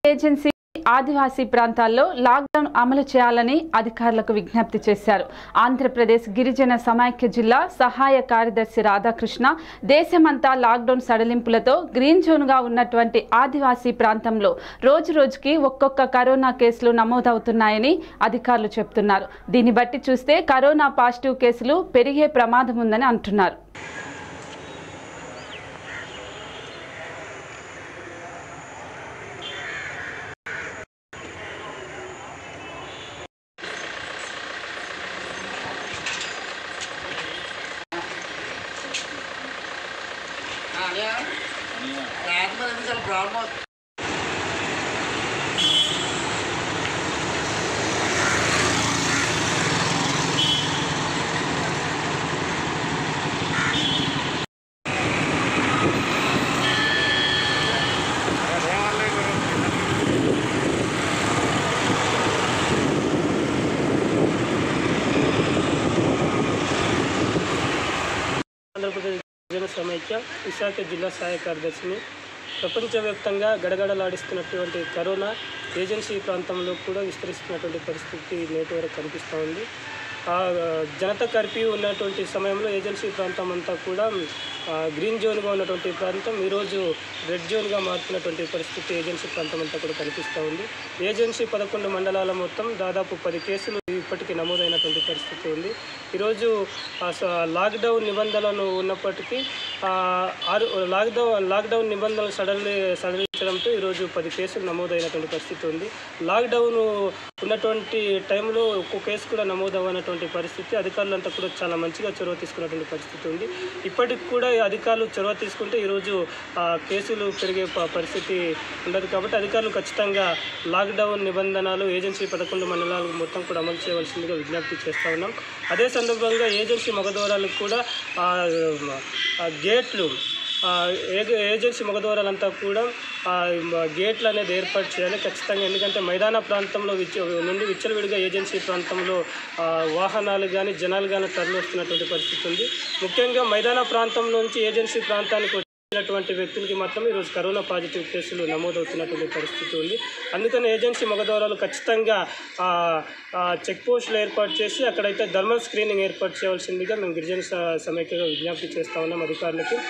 agency ఆదివాసీ ప్రాంతాల్లో lockdown అమలు చేయాలని అధికారులకు విజ్ఞప్తి చేశారు ఆంధ్రప్రదేశ్ గిరిజన సమైక్య జిల్లా సహాయ కార్యదర్శి రాధాకృష్ణ దేశమంతా లాక్డౌన్ సడలింపులతో గ్రీన్ జోన్గా ఉన్నటువంటి ఆదివాసీ ప్రాంతంలో రోజు రోజుకి ఒక్కొక్క కరోనా కేసులు నమోదవుతున్నాయని అధికారులు చెప్తున్నారు దీన్ని బట్టి చూస్తే కరోనా పాజిటివ్ కేసులు పెరిగే ప్రమాదం ఉందని అంటున్నారు రాత్రి మరి ఎందుకు చాలా ప్రాబ్లం అవుతుంది ఆంధ్రప్రదేశ్ గిరిజన సమైక్య విశాఖ జిల్లా సహాయ కార్యదర్శిని ప్రపంచవ్యాప్తంగా గడగడలాడిస్తున్నటువంటి కరోనా ఏజెన్సీ ప్రాంతంలో కూడా విస్తరిస్తున్నటువంటి పరిస్థితి నేటి వరకు కనిపిస్తూ ఉంది ఆ జనతా కర్ఫ్యూ ఉన్నటువంటి సమయంలో ఏజెన్సీ ప్రాంతం అంతా కూడా ఆ, గ్రీన్ జోన్గా ఉన్నటువంటి ప్రాంతం ఈరోజు రెడ్ జోన్గా మారుతున్నటువంటి పరిస్థితి ఏజెన్సీ ప్రాంతం అంతా కూడా కనిపిస్తూ ఉంది ఏజెన్సీ పదకొండు మండలాల మొత్తం దాదాపు పది కేసులు ఇప్పటికీ నమోదైనటువంటి పరిస్థితి ఉంది ఈరోజు ఆ స- లాక్డౌన్ నిబంధనలు ఉన్నప్పటికీ ఆ, ఆరు లాక్డౌన్ లాక్డౌన్ నిబంధనలు సడలి సడలించడంతో ఈరోజు పది కేసులు నమోదైనటువంటి పరిస్థితి ఉంది లాక్డౌన్ ఉన్నటువంటి టైంలో ఒక్కో కేసు కూడా నమోదవనటువంటి పరిస్థితి అధికారులంతా కూడా చాలా మంచిగా చొరవ తీసుకున్నటువంటి పరిస్థితి ఉంది ఇప్పటికి కూడా ఈ అధికారులు చొరవ తీసుకుంటే ఈరోజు ఆ, కేసులు పెరిగే ప- పరిస్థితి ఉండదు కాబట్టి అధికారులు ఖచ్చితంగా లాక్డౌన్ నిబంధనలు ఏజెన్సీ పదకొండు మండలాలు మొత్తం కూడా అమలు చేయవలసిందిగా విజ్ఞప్తి చేస్తూ ఉన్నాం అదే సందర్భంగా ఏజెన్సీ మగద్వారాలకు కూడా ఆ, ఆ గేట్లు ఆ, ఏ- ఏజెన్సీ మగద్వారాలంతా కూడా ఆ, మ- గేట్లు అనేది ఏర్పాటు చేయాలి ఖచ్చితంగా ఎందుకంటే మైదాన ప్రాంతంలో విచ్చ నుండి విచ్చలవిడిగా ఏజెన్సీ ప్రాంతంలో ఆ, వాహనాలు కానీ జనాలు కానీ తరలి వస్తున్నటువంటి పరిస్థితి ఉంది ముఖ్యంగా మైదాన ప్రాంతం నుంచి ఏజెన్సీ ప్రాంతానికి వచ్చినటువంటి వ్యక్తులకి మాత్రం ఈరోజు కరోనా పాజిటివ్ కేసులు నమోదవుతున్నటువంటి పరిస్థితి ఉంది అందుకని ఏజెన్సీ మగద్వారాలు ఖచ్చితంగా ఆ, ఆ, చెక్ పోస్టులు ఏర్పాటు చేసి అక్కడైతే థర్మల్ స్క్రీనింగ్ ఏర్పాటు చేయవలసిందిగా మేము గిరిజన స- సమైక్యగా విజ్ఞప్తి చేస్తా ఉన్నాం అధికారులకి